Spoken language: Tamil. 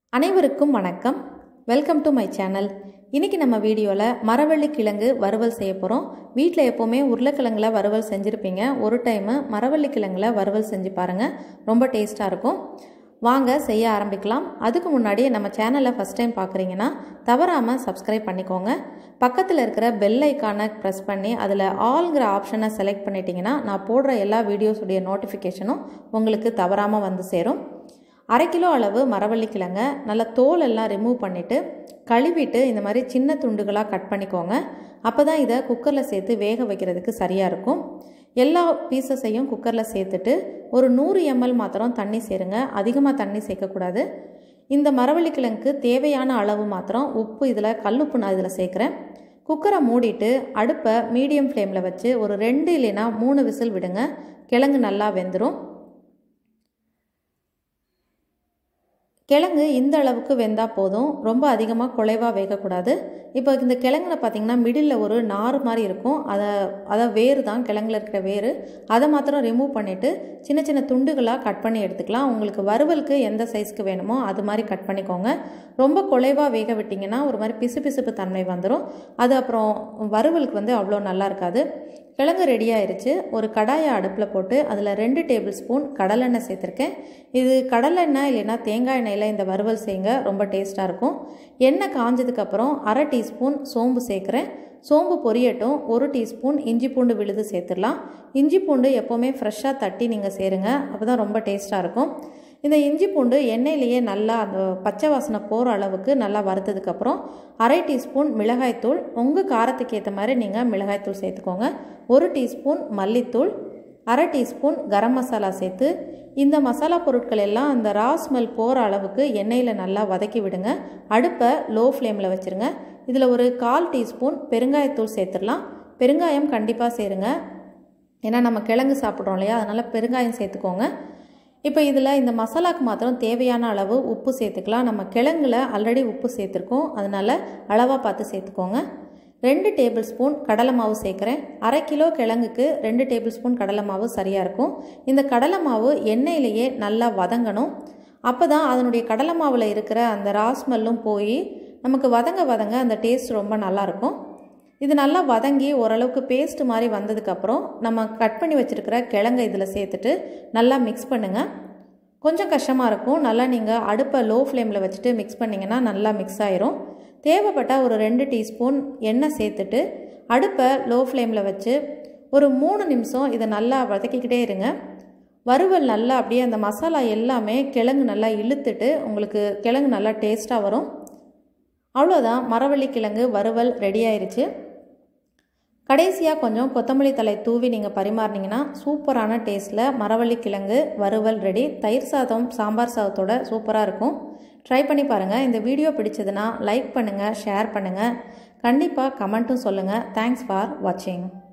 அனைவருக்கும் வணக்கம் வெல்கம் டு மை சேனல் இன்றைக்கி நம்ம வீடியோவில் மரவள்ளி கிழங்கு வறுவல் செய்ய போகிறோம் வீட்டில் எப்போவுமே உருளைக்கிழங்குல வறுவல் செஞ்சுருப்பீங்க ஒரு டைமு மரவள்ளி கிழங்குல வறுவல் செஞ்சு பாருங்கள் ரொம்ப டேஸ்ட்டாக இருக்கும் வாங்க செய்ய ஆரம்பிக்கலாம் அதுக்கு முன்னாடி நம்ம சேனலை ஃபஸ்ட் டைம் பார்க்குறீங்கன்னா தவறாமல் சப்ஸ்கிரைப் பண்ணிக்கோங்க பக்கத்தில் இருக்கிற பெல் ஐக்கானை ப்ரெஸ் பண்ணி அதில் ஆல்ங்கிற ஆப்ஷனை செலக்ட் பண்ணிட்டீங்கன்னா நான் போடுற எல்லா வீடியோஸுடைய நோட்டிஃபிகேஷனும் உங்களுக்கு தவறாமல் வந்து சேரும் அரை கிலோ அளவு மரவள்ளி கிழங்க நல்லா தோல் எல்லாம் ரிமூவ் பண்ணிவிட்டு கழுவிட்டு இந்த மாதிரி சின்ன துண்டுகளாக கட் பண்ணிக்கோங்க அப்போ தான் இதை குக்கரில் சேர்த்து வேக வைக்கிறதுக்கு சரியாக இருக்கும் எல்லா பீசஸையும் குக்கரில் சேர்த்துட்டு ஒரு நூறு எம்எல் மாத்திரம் தண்ணி சேருங்க அதிகமாக தண்ணி சேர்க்கக்கூடாது இந்த மரவள்ளி கிழங்குக்கு தேவையான அளவு மாத்திரம் உப்பு இதில் கல்லுப்பு நான் இதில் சேர்க்குறேன் குக்கரை மூடிட்டு அடுப்பை மீடியம் ஃப்ளேமில் வச்சு ஒரு ரெண்டு இல்லைன்னா மூணு விசில் விடுங்க கிழங்கு நல்லா வெந்துடும் கிழங்கு இந்த அளவுக்கு வெந்தால் போதும் ரொம்ப அதிகமாக குலைவாக வேகக்கூடாது இப்போ இந்த கிழங்குல பார்த்திங்கன்னா மிடில் ஒரு நார் மாதிரி இருக்கும் அதை அதை வேறு தான் கிழங்குல இருக்கிற வேறு அதை மாத்திரம் ரிமூவ் பண்ணிவிட்டு சின்ன சின்ன துண்டுகளாக கட் பண்ணி எடுத்துக்கலாம் உங்களுக்கு வறுவலுக்கு எந்த சைஸ்க்கு வேணுமோ அது மாதிரி கட் பண்ணிக்கோங்க ரொம்ப குலைவாக வேக விட்டிங்கன்னா ஒரு மாதிரி பிசு பிசுப்பு தன்மை வந்துடும் அது அப்புறம் வறுவலுக்கு வந்து அவ்வளோ நல்லா இருக்காது கிழங்கு ரெடி ஆயிருச்சு ஒரு கடாயை அடுப்பில் போட்டு அதில் ரெண்டு டேபிள் ஸ்பூன் கடலெண்ணெய் சேர்த்துருக்கேன் இது கடலெண்ணெய் இல்லைன்னா தேங்காய் எண்ணெயில் இந்த வறுவல் செய்யுங்க ரொம்ப டேஸ்ட்டாக இருக்கும் எண்ணெய் காஞ்சதுக்கப்புறம் அரை டீஸ்பூன் சோம்பு சேர்க்குறேன் சோம்பு பொரியட்டும் ஒரு டீஸ்பூன் இஞ்சி பூண்டு விழுது சேர்த்துடலாம் இஞ்சி பூண்டு எப்போவுமே ஃப்ரெஷ்ஷாக தட்டி நீங்கள் சேருங்க அப்போ தான் ரொம்ப டேஸ்ட்டாக இருக்கும் இந்த இஞ்சி பூண்டு எண்ணெயிலேயே நல்லா அந்த பச்சை வாசனை போகிற அளவுக்கு நல்லா வறுத்ததுக்கப்புறம் அரை டீஸ்பூன் மிளகாய்த்தூள் உங்கள் காரத்துக்கு ஏற்ற மாதிரி நீங்கள் மிளகாய்த்தூள் சேர்த்துக்கோங்க ஒரு டீஸ்பூன் மல்லித்தூள் அரை டீஸ்பூன் கரம் மசாலா சேர்த்து இந்த மசாலா பொருட்கள் எல்லாம் அந்த ரா ஸ்மெல் போகிற அளவுக்கு எண்ணெயில் நல்லா வதக்கி விடுங்க அடுப்பை லோ ஃப்ளேமில் வச்சுருங்க இதில் ஒரு கால் டீஸ்பூன் பெருங்காயத்தூள் சேர்த்துடலாம் பெருங்காயம் கண்டிப்பாக சேருங்க ஏன்னா நம்ம கிழங்கு சாப்பிட்றோம் இல்லையா அதனால் பெருங்காயம் சேர்த்துக்கோங்க இப்போ இதில் இந்த மசாலாக்கு மாத்திரம் தேவையான அளவு உப்பு சேர்த்துக்கலாம் நம்ம கிழங்குல ஆல்ரெடி உப்பு சேர்த்துருக்கோம் அதனால் அளவாக பார்த்து சேர்த்துக்கோங்க ரெண்டு டேபிள் ஸ்பூன் கடலை மாவு சேர்க்குறேன் அரை கிலோ கிழங்குக்கு ரெண்டு டேபிள் ஸ்பூன் கடலை மாவு சரியாக இருக்கும் இந்த கடலை மாவு எண்ணெயிலேயே நல்லா வதங்கணும் அப்போ தான் அதனுடைய கடலை மாவில் இருக்கிற அந்த ராஸ்மெல்லும் போய் நமக்கு வதங்க வதங்க அந்த டேஸ்ட் ரொம்ப நல்லாயிருக்கும் இது நல்லா வதங்கி ஓரளவுக்கு பேஸ்ட் மாதிரி வந்ததுக்கப்புறம் நம்ம கட் பண்ணி வச்சுருக்கிற கிழங்கை இதில் சேர்த்துட்டு நல்லா மிக்ஸ் பண்ணுங்கள் கொஞ்சம் கஷ்டமாக இருக்கும் நல்லா நீங்கள் அடுப்பை லோ ஃப்ளேமில் வச்சுட்டு மிக்ஸ் பண்ணிங்கன்னா நல்லா மிக்ஸ் ஆயிரும் தேவைப்பட்டால் ஒரு ரெண்டு டீஸ்பூன் எண்ணெய் சேர்த்துட்டு அடுப்பை லோ ஃப்ளேமில் வச்சு ஒரு மூணு நிமிஷம் இதை நல்லா வதக்கிக்கிட்டே இருங்க வறுவல் நல்லா அப்படியே அந்த மசாலா எல்லாமே கிழங்கு நல்லா இழுத்துட்டு உங்களுக்கு கிழங்கு நல்லா டேஸ்ட்டாக வரும் அவ்வளோதான் மரவள்ளி கிழங்கு வறுவல் ரெடி ஆயிடுச்சு கடைசியாக கொஞ்சம் கொத்தமல்லி தலை தூவி நீங்கள் பரிமாறினீங்கன்னா சூப்பரான டேஸ்ட்டில் மரவள்ளி கிழங்கு வறுவல் ரெடி தயிர் சாதம் சாம்பார் சாதத்தோட சூப்பராக இருக்கும் ட்ரை பண்ணி பாருங்கள் இந்த வீடியோ பிடிச்சதுன்னா லைக் பண்ணுங்கள் ஷேர் பண்ணுங்கள் கண்டிப்பாக கமெண்ட்டும் சொல்லுங்கள் தேங்க்ஸ் ஃபார் வாட்சிங்